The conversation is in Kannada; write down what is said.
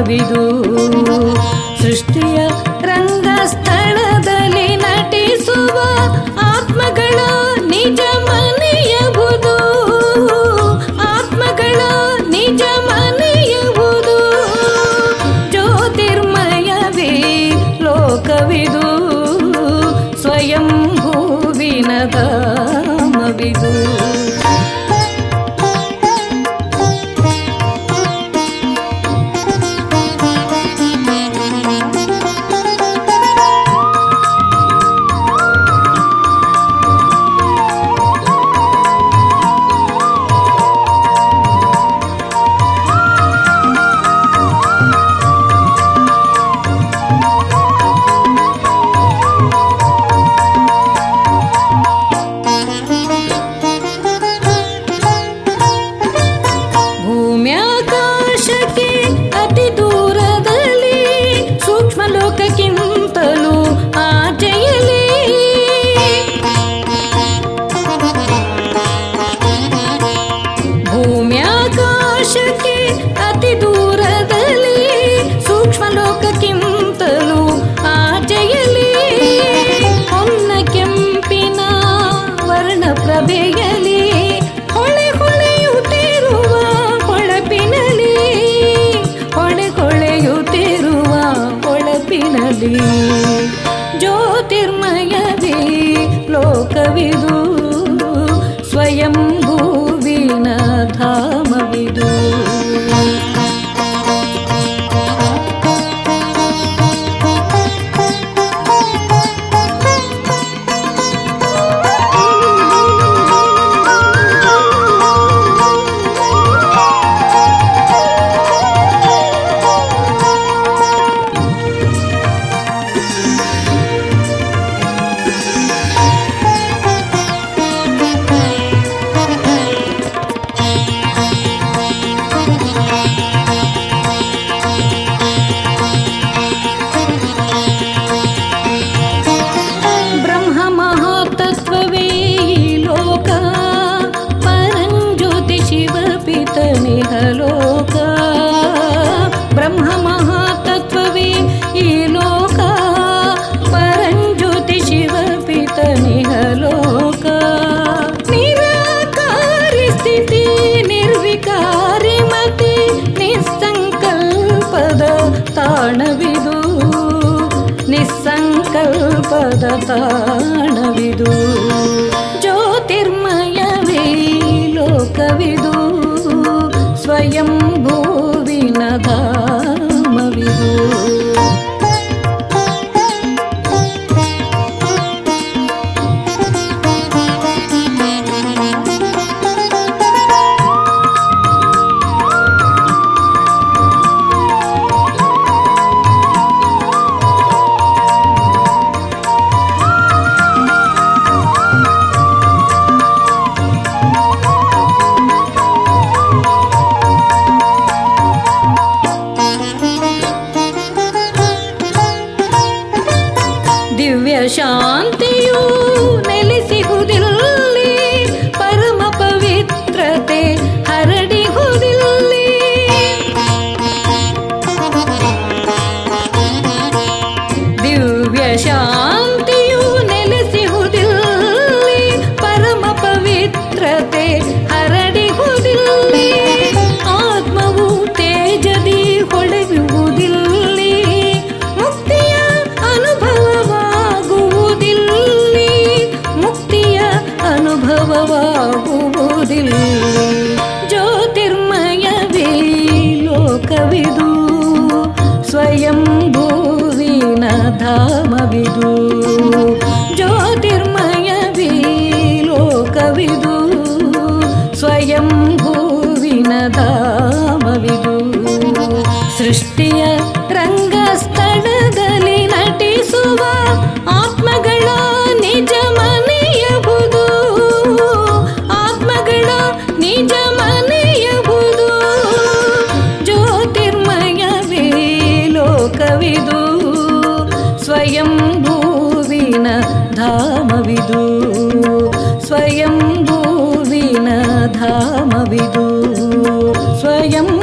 ಧಾಮವಿದು ಸೃಷ್ಟಿಯ ರಂಗಸ್ಥಳದಲ್ಲಿ ನಟಿಸುವ ಆತ್ಮಗಳ ನಿಜ ಮನೆಯಬಹುದು ಆತ್ಮಗಳ ನಿಜ ಮನೆಯಬಹುದು ಜ್ಯೋತಿರ್ಮಯವೇ ಲೋಕವಿದು ಸ್ವಯಂ ಭೂವಿನ ಧಾಮವಿದು ಭೂಮ್ಯಾಕಾಶಕ್ಕೆ ಅತಿ ದೂರದಲ್ಲಿ ಸೂಕ್ಷ್ಮ ಲೋಕಕ್ಕಿಂತಲೂ ಆಚೆಯಲಿ ಭೂಮ್ಯಾಕಾಶಕ್ಕೆ ಅತಿ ದೂರದಲ್ಲಿ ಸೂಕ್ಷ್ಮ ಲೋಕಕ್ಕಿಂತಲೂ ಆಚೆಯಲಿ ಹೊನ್ನ ಕೆಂಪಿನ ವರ್ಣ ಪ್ರಭೆಯಲಿ ಹೊಳೆ ಹೊಳೆಯುತ್ತಿರುವ ಹೊಳಪಿನಲಿ ಹೊಳೆ ಹೊಳೆಯುತ್ತಿರುವ ಹೊಳಪಿನಲಿ ಜ್ಯೋತಿರ್ಮಯವೇ ಲೋಕವಿದು ಸ್ವಯಂ ಭೂವಿನ ಧಾಮವಿದು ಬ್ರಹ್ಮ ಮಹಾತತ್ವವೇ ಈ ಲೋಕ ಪರಂಜ್ಯೋತಿ ಶಿವಪಿತನಿಹ ಲೋಕ ಬ್ರಹ್ಮ ಮಹಾತತ್ವವೇ ಈ ಲೋಕ ಪರಂಜ್ಯೋತಿ ಶಿವಪಿತನಿಹ ಲೋಕ ನಿರಾಕಾರಿ ಸ್ಥಿತಿ ನಿರ್ವಿಕಾರಿ ಮತಿ ನಿಸ್ಸಂಕಲ್ಪದ ತಾಣವಿದು ನಿಸ್ಸಂಕಲ್ಪದ ತಾಣವಿದು ಜ್ಯೋತಿರ್ಮಯವೇ ಲೋಕವಿದು ಸ್ವಯಂ ಭೂವಿನ ಧಾಮವಿದು ದಿವ್ಯ ಶಾಂತಿಯು ನೆಲೆಸಿಹುದಿಲ್ಲಿ ಪರಮ ಪವಿತ್ರತೆ ಹರಡಿಹುದಿಲ್ಲಿ ದಿವ್ಯ ಶಾಂತಿಯು ನೆಲೆಸಿಹುದಿಲ್ಲಿ ಪರಮ ಪವಿತ್ರತೆ ಹರಡಿಹುದಿಲ್ಲಿ ಆತ್ಮವು ತೇಜದಿ ಹೊಳೆಯುವುದಿಲ್ಲಿ ಮುಕ್ತಿಯ ಅನುಭವವಾಗುವುದಿಲ್ಲಿ ಮುಕ್ತಿಯ ಅನುಭವವಾಗುವುದಿಲ್ಲಿ ಜ್ಯೋತಿರ್ಮಯವೇ ಲೋಕವಿದು ಸ್ವಯಂ ಭೂವಿನ ಧಾಮವಿದು ಜ್ಯೋತಿರ್ಮಯವೇ ಲೋಕವಿದು ಸ್ವಯಂ ಭೂವಿನ ಧಾಮವಿದು ಸೃಷ್ಟಿಯ ರಂಗಸ್ಥಳದಲ್ಲಿ ನಟಿಸುವ ಆತ್ಮಗಳ ನಿಜ ಮನೆಯಬಹುದು ಆತ್ಮಗಳ ನಿಜ ಮನೆಯಬಹುದು ಜ್ಯೋತಿರ್ಮಯವೇ ಲೋಕವಿದು ಸ್ವಯಂ ಭೂವಿನ ಧಾಮವಿದು ಸ್ವಯಂ ಭೂವಿನ ಧಾಮವಿದು ಸ್ವಯಂ